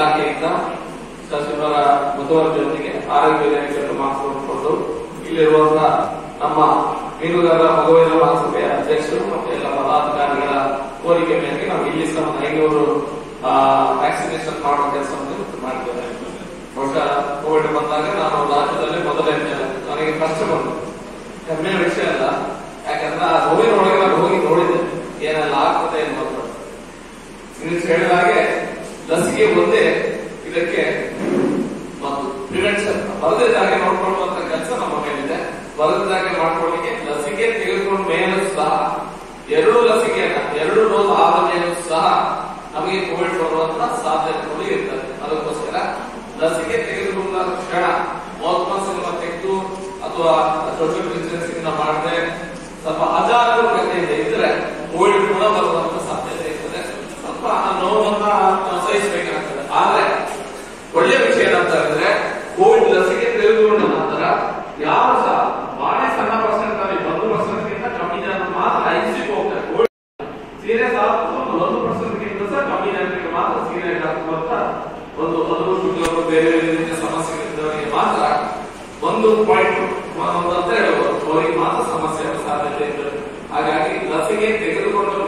ಇಲಾಖೆಯಿಂದ ಸಚಿವರ ಮುತುವರ್ಜಿಯೊಂದಿಗೆ ಆರೋಗ್ಯ ಇಲಾಖೆಯನ್ನು ಮಾಡಿಕೊಂಡು ಇಲ್ಲಿರುವಂತಹ ನಮ್ಮ ಮೀನುಗಾರರ ಮಗುವಿನ ಮಹಾಸಭೆಯ ಅಧ್ಯಕ್ಷರು ಮತ್ತು ಎಲ್ಲ ಪದಾಧಿಕಾರಿಗಳ ಕೋರಿಕೆ ಮೇರೆಗೆ ನಾವು ಇಲ್ಲಿ ಸಹ ಒಂದು ಐನೂರು ವ್ಯಾಕ್ಸಿನೇಷನ್ ಮಾಡುವ ಕೆಲಸವನ್ನು ಇವತ್ತು ಮಾಡಿದ್ದೇವೆ ಬಹುಶಃ ಕೋವಿಡ್ ಬಂದಾಗ ನಾನು ರಾಜ್ಯದಲ್ಲಿ ಮೊದಲನೇ ನನಗೆ ಕಷ್ಟ ಬಂತು ಹೆಮ್ಮೆಯ ವಿಷಯ ಅಲ್ಲ ಯಾಕಂದ್ರೆ ಆ ನೋವಿನ ಒಳಗೆ ನಾನು ಹೋಗಿ ನೋಡಿದ್ದೆ ಏನೆಲ್ಲ ಆಗ್ತದೆ ಎನ್ನುವಂಥದ್ದು ಇಂಗ್ಲಿಷ್ ಹೇಳಿದ ಹಾಗೆ ಲಸಿಕೆ ಒಂದೇ ಇದಕ್ಕೆ ಮತ್ತು ಪ್ರಿವೆನ್ಷನ್ ಬರದಿದ್ದಾಗೆ ನೋಡ್ಕೊಳ್ಳುವಂತ ಕೆಲಸ ನಮ್ಮ ಮೇಲಿದೆ ಬರದಿದ್ದಾಗೆ ಮಾಡ್ಕೊಳ್ಳಿಕ್ಕೆ ಲಸಿಕೆ ತೆಗೆದುಕೊಂಡ ಮೇಲೂ ಸಹ ಎರಡು ಲಸಿಕೆಯನ್ನ ಎರಡು ಡೋಸ್ ಆದ ಮೇಲೂ ಸಹ ನಮಗೆ ಕೋವಿಡ್ ಬರುವಂತ ಸಾಧ್ಯತೆಗಳು ಇರ್ತದೆ ಅದಕ್ಕೋಸ್ಕರ ಲಸಿಕೆ ತೆಗೆದುಕೊಂಡ ಕ್ಷಣ ಮೌತ್ ಮಾಸ್ಕ್ ಅನ್ನು ತೆಗೆದು ಅಥವಾ ಸೋಷಿಯಲ್ ಡಿಸ್ಟೆನ್ಸಿಂಗ್ ಮಾಡದೆ ಸ್ವಲ್ಪ ಅಜಾಗರೂಕತೆಯಿಂದ ಇದ್ರೆ ಕೋವಿಡ್ ಕೂಡ ಬರುವಂತ ಸಾಧ್ಯತೆ ಇರ್ತದೆ ಸ್ವಲ್ಪ ಆ ನೋವನ್ನ ನಾವು ಸಹಿಸಬೇಕಾಗ್ತದೆ ಆದ್ರೆ ಒಳ್ಳೆ ವಿಷಯ ಏನಂತ ಹೇಳಿದ್ರೆ ಕೋವಿಡ್ ಲಸಿಕೆ ತೆಗೆದುಕೊಂಡ ನಂತರ ಯಾರು ಸಹ ಬಹಳ ಸಣ್ಣ ಪರ್ಸೆಂಟ್ ಅಲ್ಲಿ ಒಂದು ಪರ್ಸೆಂಟ್ ಗಿಂತ ಕಮ್ಮಿ ಜನ ಮಾತ್ರ ಐಸಿಗೆ ಹೋಗ್ತಾರೆ ಕೋವಿಡ್ ಸೀರಿಯಸ್ ಆದ ಒಂದು ಒಂದು ಪರ್ಸೆಂಟ್ ಗಿಂತ ಸಹ ಕಮ್ಮಿ ಜನರಿಗೆ ಮಾತ್ರ ಸೀರಿಯಸ್ ಆಗುವಂತ ಒಂದು ಹಲವು ಶುಗರ್ ಬೇರೆ ಬೇರೆ ರೀತಿಯ ಸಮಸ್ಯೆಗಳಿದ್ದವರಿಗೆ ಮಾತ್ರ ಒಂದು ಪಾಯಿಂಟ್ ಒಂದು ಅಂತ ಹೇಳ್ಬೋದು ಅವರಿಗೆ ಮಾತ್ರ ಸಮಸ್ಯೆ ಆಗೋ ಸಾಧ್ಯತೆ ಇರ್ತದೆ ಹಾಗಾಗಿ ಲಸಿಕೆ ತೆಗೆದುಕೊಂಡ